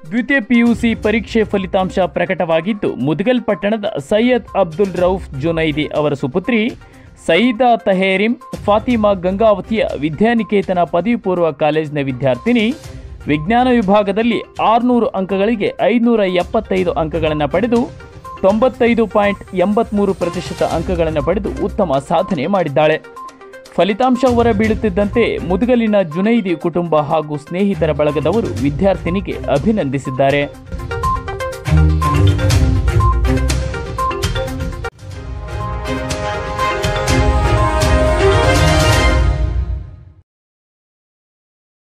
ದ್ವಿತೀಯ ಪಿಯುಸಿ ಪರೀಕ್ಷೆ ಫಲಿತಾಂಶ ಪ್ರಕಟವಾಗಿದ್ದು ಮುದಗಲ್ ಪಟ್ಟಣದ ಸೈಯದ್ ಅಬ್ದುಲ್ ರೌಫ್ ಜುನೈದಿ ಅವರ ಸುಪುತ್ರಿ ಸಯೀದಾ ತಹೇರಿಂ ಫಾತಿಮಾ ಗಂಗಾವತಿಯ ವಿದ್ಯಾನಿಕೇತನ ಪದವಿ ಪೂರ್ವ ಕಾಲೇಜಿನ ವಿದ್ಯಾರ್ಥಿನಿ ವಿಜ್ಞಾನ ವಿಭಾಗದಲ್ಲಿ ಆರುನೂರು ಅಂಕಗಳಿಗೆ ಐದುನೂರ ಎಪ್ಪತ್ತೈದು ಅಂಕಗಳನ್ನು ಪಡೆದು ತೊಂಬತ್ತೈದು ಪಾಯಿಂಟ್ ಎಂಬತ್ಮೂರು ಪ್ರತಿಶತ ಅಂಕಗಳನ್ನು ಪಡೆದು ಉತ್ತಮ ಸಾಧನೆ ಮಾಡಿದ್ದಾಳೆ ಫಲಿತಾಂಶ ಹೊರಬೀಳುತ್ತಿದ್ದಂತೆ ಮುದುಗಲಿನ ಜುನೈದಿ ಕುಟುಂಬ ಹಾಗೂ ಸ್ನೇಹಿತರ ಬಳಗದವರು ವಿದ್ಯಾರ್ಥಿನಿಗೆ ಅಭಿನಂದಿಸಿದ್ದಾರೆ